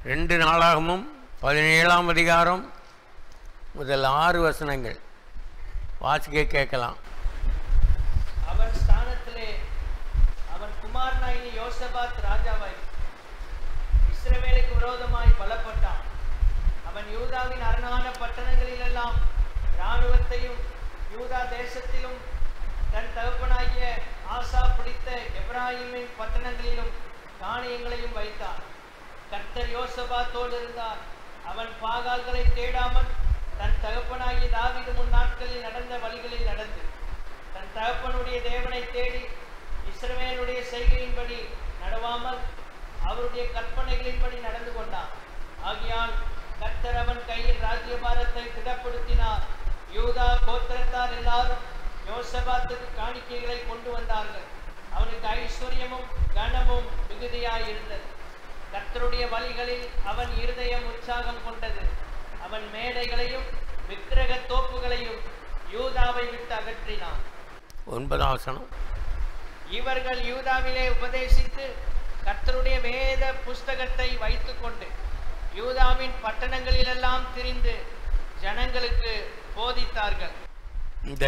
ரெண்டு நாளாகமும் பதினேழாம் அதிகாரம் முதல் ஆறு வசனங்கள் வாசிக்க கேட்கலாம் அவன் ஸ்தானத்திலே அவன் குமாரனாயினி யோசபாத் ராஜாவாய் இஸ்ரவேலுக்கு விரோதமாய் பலப்பட்டான் அவன் யூதாவின் அரணான பட்டணங்களிலெல்லாம் இராணுவத்தையும் யூதா தேசத்திலும் தன் தகப்பனாகிய ஆசா பிடித்த எப்ராஹிமின் பட்டணங்களிலும் தானியங்களையும் வைத்தான் கர்த்தர் யோசபாத்தோடு இருந்தார் அவன் பாகால்களை தேடாமல் தன் தகப்பனாகிய தாவீது முன் நாட்களில் நடந்த வழிகளில் நடந்து தன் தகப்பனுடைய தேவனை தேடி இஸ்ரவேலுடைய செய்கையின்படி நடவாமல் அவருடைய கற்பனைகளின்படி நடந்து கொண்டான் ஆகையால் கர்த்தர் அவன் கையில் ராஜ்யபாரத்தை திடப்படுத்தினார் யூதா கோத்திரத்தார் எல்லாரும் யோசபாத்துக்கு காணிக்கைகளை கொண்டு வந்தார்கள் அவனுக்கு ஐஸ்வர்யமும் கனமும் மிகுதியாய் இருந்தது கர்த்தருடைய வழிகளில் அவன் இருதயம் உற்சாகம் கொண்டது அவன் மேடைகளையும் விக்கிரக தோப்புகளையும் யூதாவை விட்டு அகற்றினான் ஒன்பதாம் வசனம் இவர்கள் யூதாவிலே உபதேசித்து கர்த்தருடைய வேத புஸ்தகத்தை வைத்துக்கொண்டு யூதாவின் பட்டணங்களிலெல்லாம் திரிந்து ஜனங்களுக்கு போதித்தார்கள் இந்த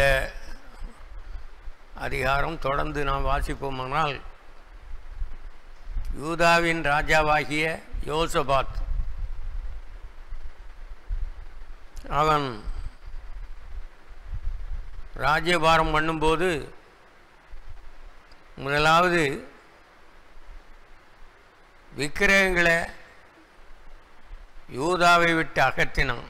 அதிகாரம் தொடர்ந்து நாம் வாசிப்போமானால் யூதாவின் ராஜாவாகிய யோசபாத் அவன் ராஜ்யபாரம் பண்ணும்போது முதலாவது விக்கிரகங்களை யூதாவை விட்டு அகற்றினான்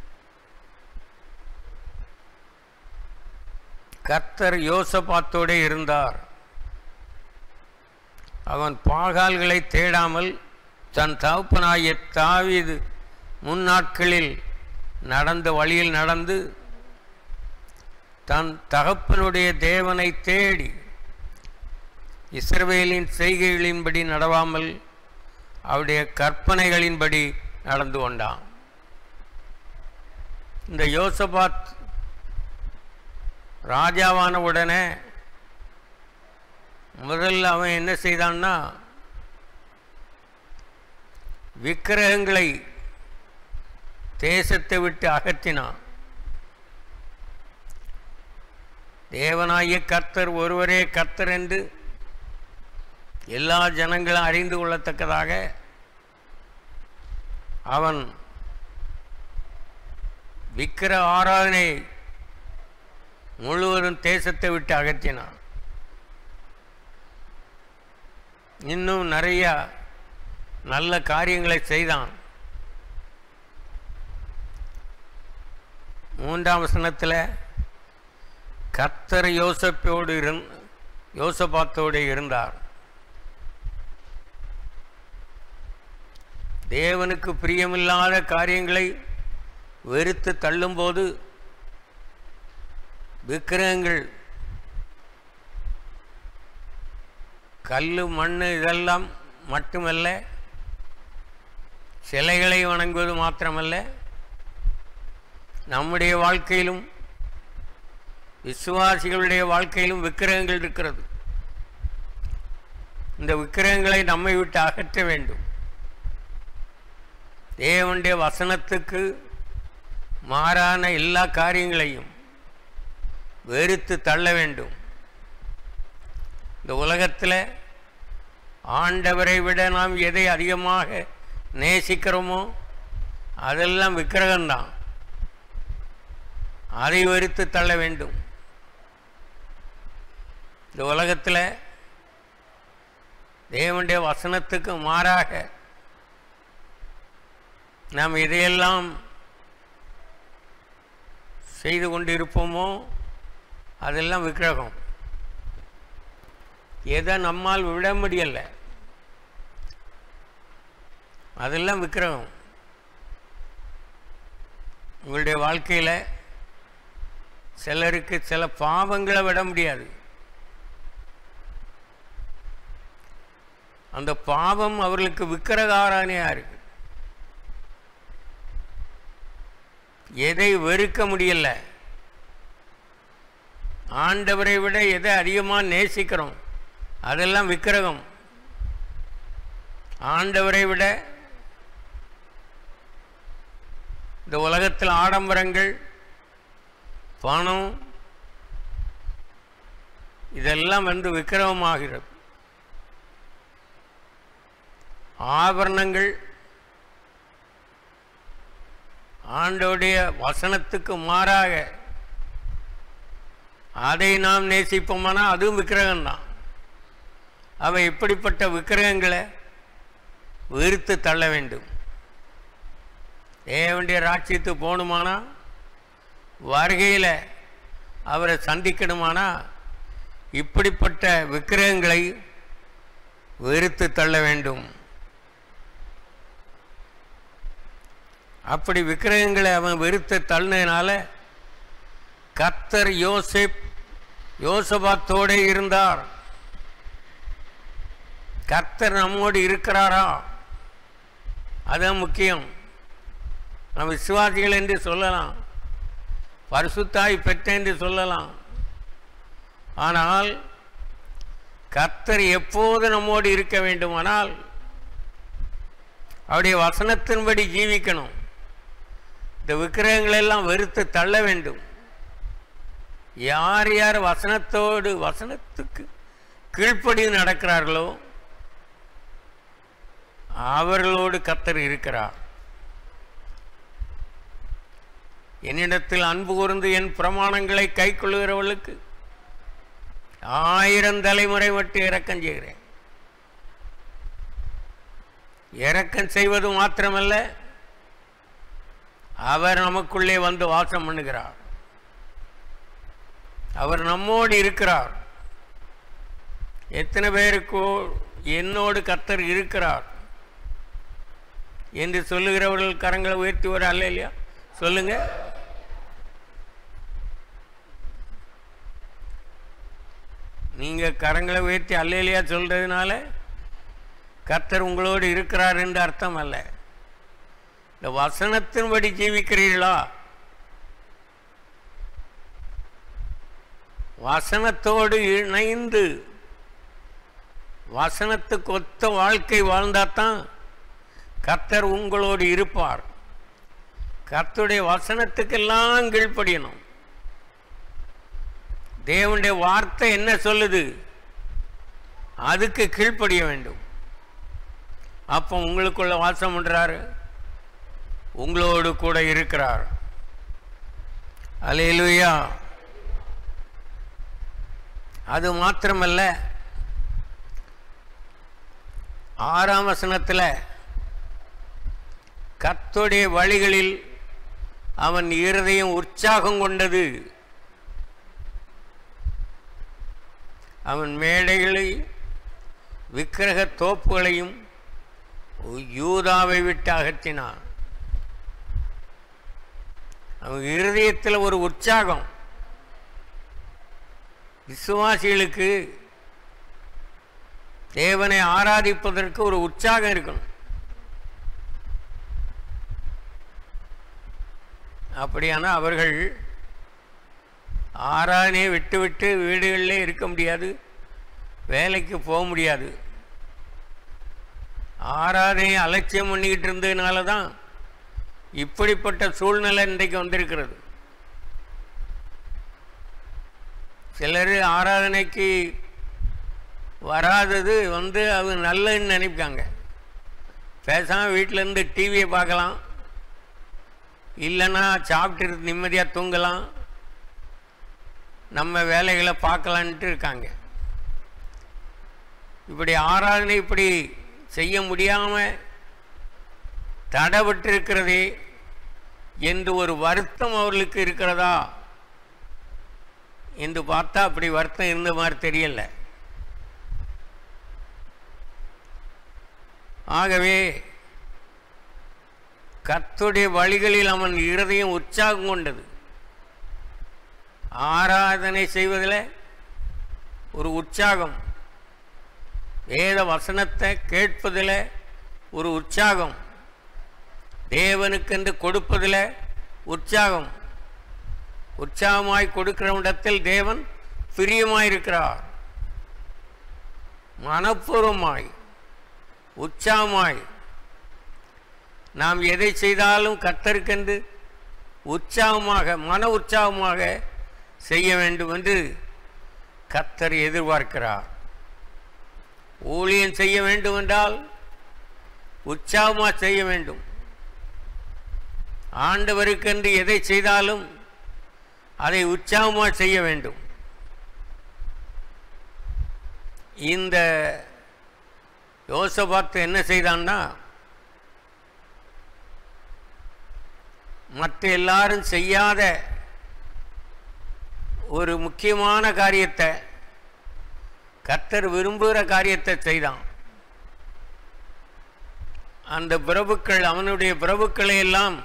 கர்த்தர் யோசபாத்தோடே இருந்தார் அவன் பாகால்களை தேடாமல் தன் தகப்பனாகிய தாவீது முன்னாட்களில் நடந்த வழியில் நடந்து தன் தகப்பனுடைய தேவனை தேடி இஸ்ரவேலின் செய்கைகளின்படி நடவாமல் அவருடைய கற்பனைகளின்படி நடந்து கொண்டான் இந்த யோசபாத் ராஜாவான உடனே முதல்ல அவன் என்ன செய்தான்னா விக்கிரகங்களை தேசத்தை விட்டு அகற்றினான் தேவனாகிய கர்த்தர் ஒருவரே கர்த்தர் என்று எல்லா ஜனங்களும் அறிந்து கொள்ளத்தக்கதாக அவன் விக்கிர ஆராதனை முழுவதும் தேசத்தை விட்டு அகற்றினான் இன்னும் நிறைய நல்ல காரியங்களை செய்தான் மூன்றாம் வசனத்தில் கர்த்தர் யோசப்போடு இருந் யோசபாத்தோடு இருந்தார் தேவனுக்கு பிரியமில்லாத காரியங்களை வெறுத்து தள்ளும்போது விக்கிரகங்கள் கல் மண் இதெல்லாம் மட்டுமல்ல சிலைகளை வணங்குவது மாத்திரமல்ல நம்முடைய வாழ்க்கையிலும் விசுவாசிகளுடைய வாழ்க்கையிலும் விக்கிரகங்கள் இருக்கிறது இந்த விக்கிரகங்களை நம்மை விட்டு அகற்ற வேண்டும் தேவனுடைய வசனத்துக்கு மாறான எல்லா காரியங்களையும் வெறுத்து தள்ள வேண்டும் இந்த உலகத்தில் ஆண்டவரை விட நாம் எதை அதிகமாக நேசிக்கிறோமோ அதெல்லாம் விக்கிரகம்தான் அதை வெறுத்து தள்ள வேண்டும் இந்த உலகத்தில் தேவனுடைய வசனத்துக்கு மாறாக நாம் இதையெல்லாம் செய்து கொண்டிருப்போமோ அதெல்லாம் விக்கிரகம் எதை நம்மால் விட முடியல அதெல்லாம் விக்கிரகம் உங்களுடைய வாழ்க்கையில் சிலருக்கு சில பாவங்களை விட முடியாது அந்த பாவம் அவர்களுக்கு விக்கிரகாரானையாக இருக்கு எதை வெறுக்க முடியல ஆண்டவரை விட எதை அதிகமாக நேசிக்கிறோம் அதெல்லாம் விக்கிரகம் ஆண்டவரை விட இந்த உலகத்தில் ஆடம்பரங்கள் பணம் இதெல்லாம் வந்து விக்கிரமமாகிறது ஆபரணங்கள் ஆண்டோடைய வசனத்துக்கு மாறாக அதை நாம் நேசிப்போமானா அதுவும் விக்கிரகம்தான் அவை இப்படிப்பட்ட விக்கிரகங்களை வெறுத்து தள்ள வேண்டும் தேவனுடைய ராட்சியத்து போகணுமானா வருகையில் அவரை சந்திக்கணுமானா இப்படிப்பட்ட விக்கிரகங்களை வெறுத்து தள்ள வேண்டும் அப்படி விக்கிரகங்களை அவன் வெறுத்து தள்ளினதுனால கத்தர் யோசேப் யோசபாத்தோடு இருந்தார் கர்த்தர் நம்மோடு இருக்கிறாரா அதுதான் முக்கியம் நம்ம விசுவாசிகள் என்று சொல்லலாம் பரிசுத்தாய் பெற்ற என்று சொல்லலாம் ஆனால் கர்த்தர் எப்போது நம்மோடு இருக்க வேண்டுமானால் அவருடைய வசனத்தின்படி ஜீவிக்கணும் இந்த விக்கிரகங்களெல்லாம் வெறுத்து தள்ள வேண்டும் யார் யார் வசனத்தோடு வசனத்துக்கு கீழ்ப்படி நடக்கிறார்களோ அவர்களோடு கத்தர் இருக்கிறார் என்னிடத்தில் அன்பு கூர்ந்து என் பிரமாணங்களை கை கொள்ளுகிறவர்களுக்கு ஆயிரம் தலைமுறை மட்டும் இரக்கம் செய்கிறேன் இரக்கம் செய்வது மாத்திரமல்ல அவர் நமக்குள்ளே வந்து வாசம் பண்ணுகிறார் அவர் நம்மோடு இருக்கிறார் எத்தனை பேருக்கோ என்னோடு கத்தர் இருக்கிறார் என்று சொல்லுகிறவர்கள் கரங்களை உயர்த்தி வர அல்ல இல்லையா சொல்லுங்க நீங்க கரங்களை உயர்த்தி அல்ல இல்லையா சொல்றதுனால கர்த்தர் உங்களோடு இருக்கிறார் என்று அர்த்தம் அல்ல இந்த வசனத்தின்படி ஜீவிக்கிறீர்களா வசனத்தோடு இணைந்து வசனத்துக்கு ஒத்த வாழ்க்கை வாழ்ந்தாதான் கர்த்தர் உங்களோடு இருப்பார் கர்த்தருடைய வசனத்துக்கெல்லாம் கீழ்ப்படியணும் தேவனுடைய வார்த்தை என்ன சொல்லுது அதுக்கு கீழ்ப்படிய வேண்டும் அப்போ உங்களுக்குள்ள வாசம் பண்றாரு உங்களோடு கூட இருக்கிறார் அலையிலுயா அது மாத்திரமல்ல ஆறாம் வசனத்தில் கர்த்தருடைய வழிகளில் அவன் இருதயம் உற்சாகம் கொண்டது அவன் மேடைகளை விக்கிரக தோப்புகளையும் யூதாவை விட்டு அகற்றினான் அவன் இருதயத்தில் ஒரு உற்சாகம் விசுவாசிகளுக்கு தேவனை ஆராதிப்பதற்கு ஒரு உற்சாகம் இருக்கணும் அப்படியானா அவர்கள் ஆராதனையை விட்டு விட்டு வீடுகளிலே இருக்க முடியாது வேலைக்கு போக முடியாது ஆராதனையை அலட்சியம் பண்ணிக்கிட்டு இருந்ததுனால தான் இப்படிப்பட்ட சூழ்நிலை இன்றைக்கு வந்திருக்கிறது சிலர் ஆராதனைக்கு வராதது வந்து அது நல்லதுன்னு நினைப்பாங்க பேசாமல் வீட்டிலேருந்து டிவியை பார்க்கலாம் இல்லைன்னா சாப்பிட்டு நிம்மதியாக தூங்கலாம் நம்ம வேலைகளை பார்க்கலான்ட்டு இருக்காங்க இப்படி ஆராதனை இப்படி செய்ய முடியாமல் தடைபட்டிருக்கிறதே என்று ஒரு வருத்தம் அவர்களுக்கு இருக்கிறதா என்று பார்த்தா அப்படி வருத்தம் இருந்த மாதிரி தெரியல ஆகவே கர்த்தருடைய வழிகளில் அவன் இருதயம் உற்சாகம் கொண்டது ஆராதனை செய்வதில் ஒரு உற்சாகம் வேத வசனத்தை கேட்பதில் ஒரு உற்சாகம் தேவனுக்கென்று கொடுப்பதில் உற்சாகம் உற்சாகமாய் கொடுக்கிற இடத்தில் தேவன் பிரியமாயிருக்கிறார் மனப்பூர்வமாய் உற்சாகமாய் நாம் எதை செய்தாலும் கத்தருக்கென்று உற்சாகமாக மன உற்சாகமாக செய்ய வேண்டும் என்று கர்த்தர் எதிர்பார்க்கிறார் ஊழியம் செய்ய வேண்டும் என்றால் உற்சாகமாக செய்ய வேண்டும் ஆண்டவருக்கென்று எதை செய்தாலும் அதை உற்சாகமாக செய்ய வேண்டும் இந்த யோசபாத்து என்ன செய்தான்னா மற்ற எல்லாரும் செய்யாத ஒரு முக்கியமான காரியத்தை கர்த்தர் விரும்புகிற காரியத்தை செய்தான் அந்த பிரபுக்கள் அவனுடைய பிரபுக்களை எல்லாம்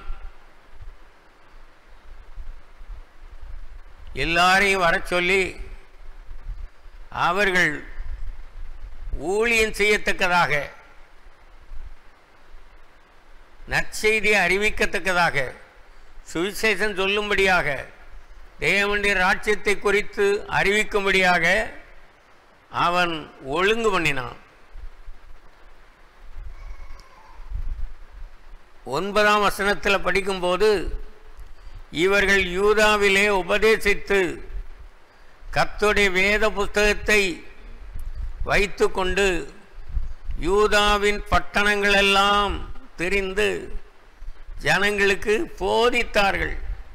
எல்லாரையும் வர சொல்லி அவர்கள் ஊழியம் செய்யத்தக்கதாக நற்செய்தியை அறிவிக்கத்தக்கதாக சுவிசேஷம் சொல்லும்படியாக தேவனுடைய ராஜ்யத்தை குறித்து அறிவிக்கும்படியாக அவன் ஒழுங்கு பண்ணினான் ஒன்பதாம் வசனத்தில் படிக்கும்போது இவர்கள் யூதாவிலே உபதேசித்து கர்த்தருடைய வேத புஸ்தகத்தை வைத்துக்கொண்டு யூதாவின் பட்டணங்களெல்லாம் தெரிந்து ஜனங்களுக்கு போதித்தார்கள்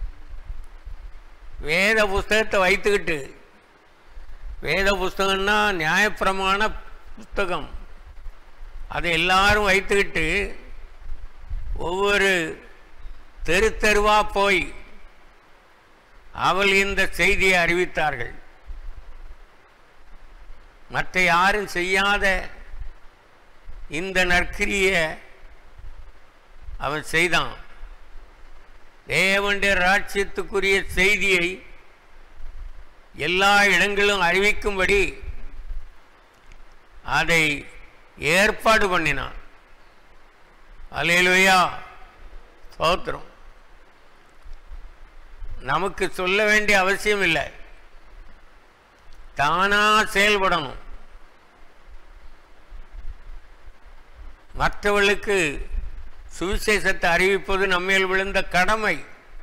வேத புஸ்தகத்தை வைத்துக்கிட்டு வேத புஸ்தகம்னா நியாயப்பிரமாண புஸ்தகம் அதை எல்லாரும் வைத்துக்கிட்டு ஒவ்வொரு தெரு தெருவா போய் அவள் இந்த செய்தியை அறிவித்தார்கள் மற்ற யாரும் செய்யாத இந்த நற்கிரியை அவன் செய்தான் தேவனுடைய ராட்சியத்துக்குரிய செய்தியை எல்லா இடங்களும் அறிவிக்கும்படி அதை ஏற்பாடு பண்ணினான் அலையலுயா ஸ்தோத்திரம் நமக்கு சொல்ல வேண்டிய அவசியம் இல்லை தானா செயல்படணும் மற்றவர்களுக்கு சுவிசேஷத்தை அறிவிப்பது நம்மேல் விழுந்த கடமை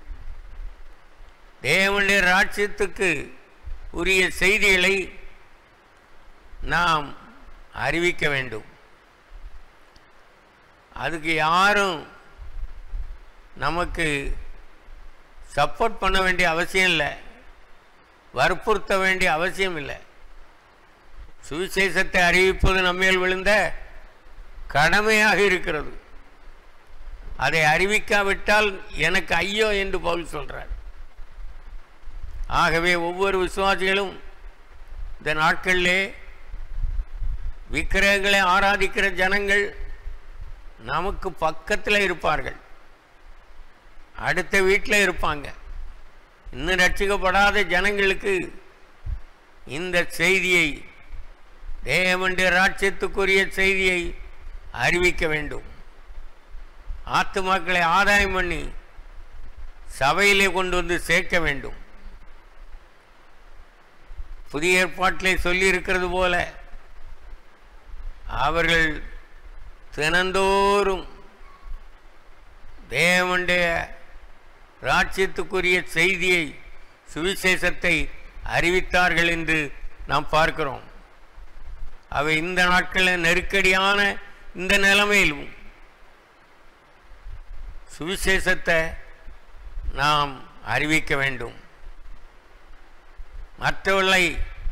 தேவனுடைய ராட்சியத்துக்கு உரிய செய்திகளை நாம் அறிவிக்க வேண்டும் அதுக்கு யாரும் நமக்கு சப்போர்ட் பண்ண வேண்டிய அவசியம் இல்லை வற்புறுத்த வேண்டிய அவசியம் இல்லை சுவிசேஷத்தை அறிவிப்பது நம்மேல் விழுந்த கடமையாக இருக்கிறது அதை அறிவிக்காவிட்டால் எனக்கு ஐயோ என்று பவுல் சொல்றார் ஆகவே ஒவ்வொரு விசுவாசிகளும் இந்த நாட்களிலே விக்கிரகங்களை ஆராதிக்கிற ஜனங்கள் நமக்கு பக்கத்தில் இருப்பார்கள் அடுத்த வீட்டில் இருப்பாங்க இன்னும் ரட்சிக்கப்படாத ஜனங்களுக்கு இந்த செய்தியை தேவனுடைய ராட்சியத்துக்குரிய செய்தியை அறிவிக்க வேண்டும் ஆத்துமாக்களை ஆதாயம் பண்ணி சபையிலே கொண்டு வந்து சேர்க்க வேண்டும் புதிய ஏற்பாட்டிலே சொல்லியிருக்கிறது போல அவர்கள் தினந்தோறும் தேவனுடைய ராட்சியத்துக்குரிய செய்தியை சுவிசேஷத்தை அறிவித்தார்கள் என்று நாம் பார்க்கிறோம் அவை இந்த நாட்களில் நெருக்கடியான இந்த நிலைமையிலும் சுவிசேஷத்தை நாம் அறிவிக்க வேண்டும் மற்றவர்களை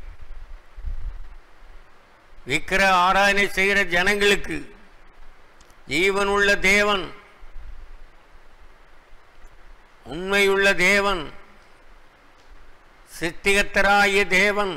விக்கிர ஆராதனை செய்கிற ஜனங்களுக்கு ஜீவனுள்ள தேவன் உண்மையுள்ள தேவன் சித்திகத்தராகிய தேவன்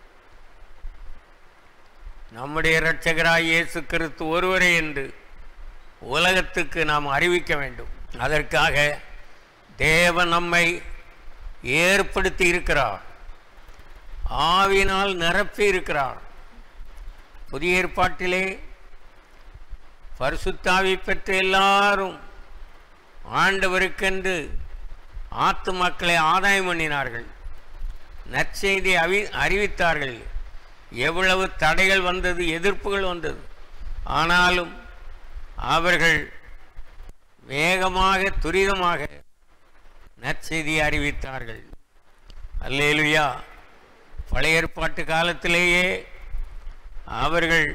நம்முடைய இரட்சகராய் இயேசு கிறிஸ்து ஒருவரே என்று உலகத்துக்கு நாம் அறிவிக்க வேண்டும் அதற்காக தேவன் நம்மை ஏற்படுத்தி இருக்கிறார் ஆவினால் நிரப்பி இருக்கிறார் புதிய ஏற்பாட்டிலே பரிசுத்தாவி பெற்ற எல்லாரும் ஆண்டவருக்கென்று ஆத்து மக்களை ஆதாயம் பண்ணினார்கள் நற்செய்தி அவி அறிவித்தார்கள் எவ்வளவு தடைகள் வந்தது எதிர்ப்புகள் வந்தது ஆனாலும் அவர்கள் வேகமாக துரிதமாக நற்செய்தியை அறிவித்தார்கள் அல்லேலுயா பழைய ஏற்பாட்டு காலத்திலேயே அவர்கள்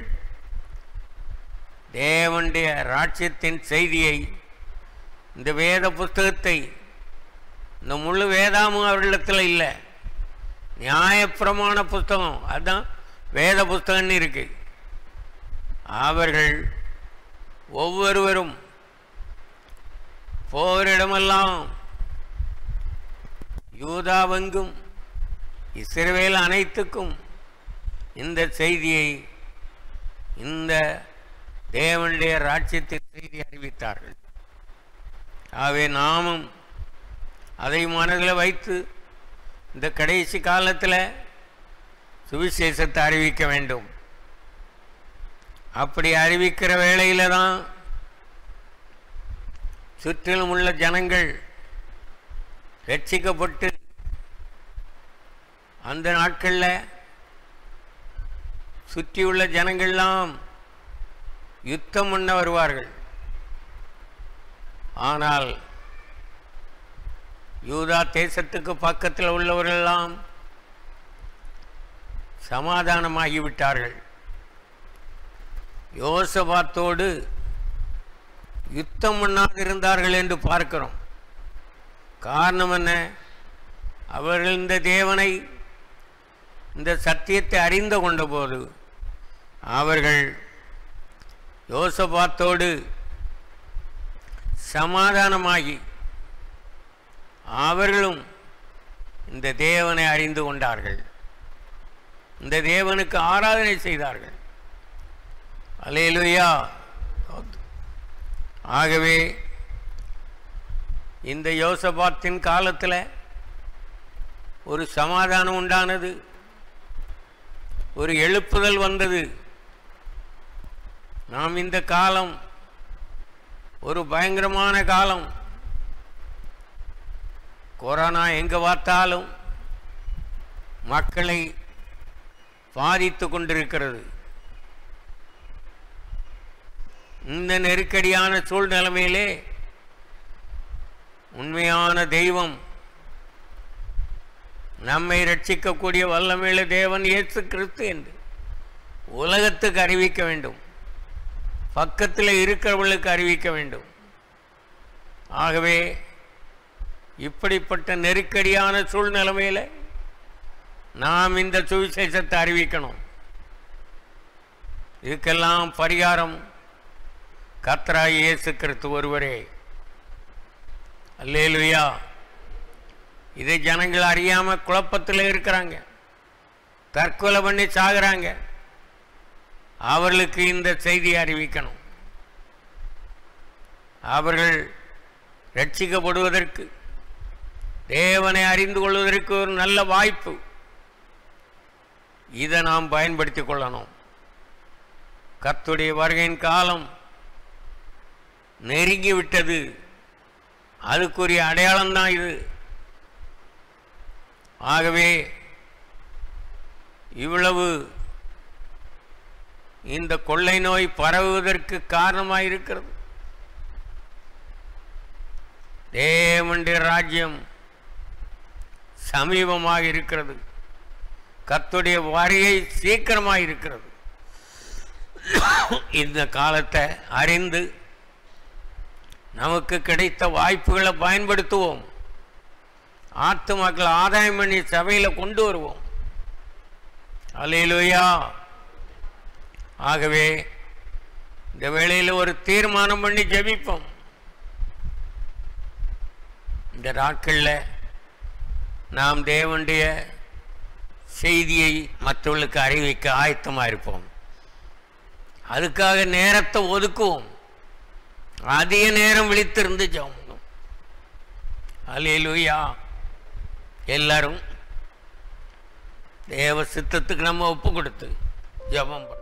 தேவனுடைய ராட்சியத்தின் செய்தியை இந்த வேத புஸ்தகத்தை இந்த முழு வேதாமும் அவர்களிடத்தில் இல்லை நியாயப்பிரமாண புஸ்தகம் அதுதான் வேத புஸ்தகம்னு இருக்கு அவர்கள் ஒவ்வொருவரும் போரிடமெல்லாம் யூதாவெங்கும் இஸ்ரவேல் அனைத்துக்கும் இந்த செய்தியை இந்த தேவனுடைய ராஜ்யத்தின் செய்தி அறிவித்தார்கள் ஆகவே நாமும் அதை மனதில் வைத்து இந்த கடைசி காலத்தில் சுவிசேஷத்தை அறிவிக்க வேண்டும் அப்படி அறிவிக்கிற வேளையில தான் சுற்றிலும் உள்ள ஜனங்கள் ரட்சிக்கப்பட்டு அந்த நாட்களில் சுற்றியுள்ள ஜனங்கள்லாம் யுத்தம் பண்ண வருவார்கள் ஆனால் யூதா தேசத்துக்கு பக்கத்தில் உள்ளவர்களெல்லாம் சமாதானமாகிவிட்டார்கள் யோசபாத்தோடு யுத்தம் பண்ணாதிருந்தார்கள் என்று பார்க்கிறோம் காரணம் என்ன அவர்கள் இந்த தேவனை இந்த சத்தியத்தை அறிந்து கொண்டபோது அவர்கள் யோசபாத்தோடு சமாதானமாகி அவர்களும் இந்த தேவனை அறிந்து கொண்டார்கள் இந்த தேவனுக்கு ஆராதனை செய்தார்கள் அலேலுயா ஆகவே இந்த யோசபாத்தின் காலத்தில் ஒரு சமாதானம் உண்டானது ஒரு எழுப்புதல் வந்தது நாம் இந்த காலம் ஒரு பயங்கரமான காலம் கொரோனா எங்கே பார்த்தாலும் மக்களை பாதித்து கொண்டிருக்கிறது இந்த நெருக்கடியான சூழ்நிலைமையிலே உண்மையான தெய்வம் நம்மை ரட்சிக்கக்கூடிய வல்லமையுள்ள தேவன் இயேசு கிறிஸ்து என்று உலகத்துக்கு அறிவிக்க வேண்டும் பக்கத்தில் இருக்கிறவர்களுக்கு அறிவிக்க வேண்டும் ஆகவே இப்படிப்பட்ட நெருக்கடியான சூழ்நிலைமையில் நாம் இந்த சுவிசேஷத்தை அறிவிக்கணும் இதுக்கெல்லாம் பரிகாரம் கத்ராய் இயேசு கிறிஸ்து ஒருவரே அல்லேலுயா இதை ஜனங்கள் அறியாம குழப்பத்தில் இருக்கிறாங்க தற்கொலை பண்ணி சாகுறாங்க அவர்களுக்கு இந்த செய்தியை அறிவிக்கணும் அவர்கள் ரட்சிக்கப்படுவதற்கு தேவனை அறிந்து கொள்வதற்கு ஒரு நல்ல வாய்ப்பு இதை நாம் பயன்படுத்திக் கொள்ளணும் கர்த்தருடைய வருகையின் காலம் நெருங்கி விட்டது அதுக்குரிய அடையாளம் தான் இது ஆகவே இவ்வளவு இந்த கொள்ளை நோய் பரவுவதற்கு காரணமாக இருக்கிறது தேவனுடைய ராஜ்யம் சமீபமாக இருக்கிறது கத்துடைய வருகை சீக்கிரமாக இருக்கிறது இந்த காலத்தை அறிந்து நமக்கு கிடைத்த வாய்ப்புகளை பயன்படுத்துவோம் ஆத்துமாக்கள் ஆதாயம் பண்ணி சபையில் கொண்டு வருவோம் அலையிலுயா ஆகவே இந்த வேளையில் ஒரு தீர்மானம் பண்ணி ஜெபிப்போம் இந்த நாட்களில் நாம் தேவனுடைய செய்தியை மற்றவர்களுக்கு அறிவிக்க ஆயத்தமாக இருப்போம் அதுக்காக நேரத்தை ஒதுக்குவோம் அதிக நேரம் விழித்திருந்து ஜெபம் பண்ணுவோம் அலையிலுயா எல்லாரும் தேவ சித்தத்துக்கு நம்ம ஒப்பு கொடுத்து ஜெபம் பண்ணணும்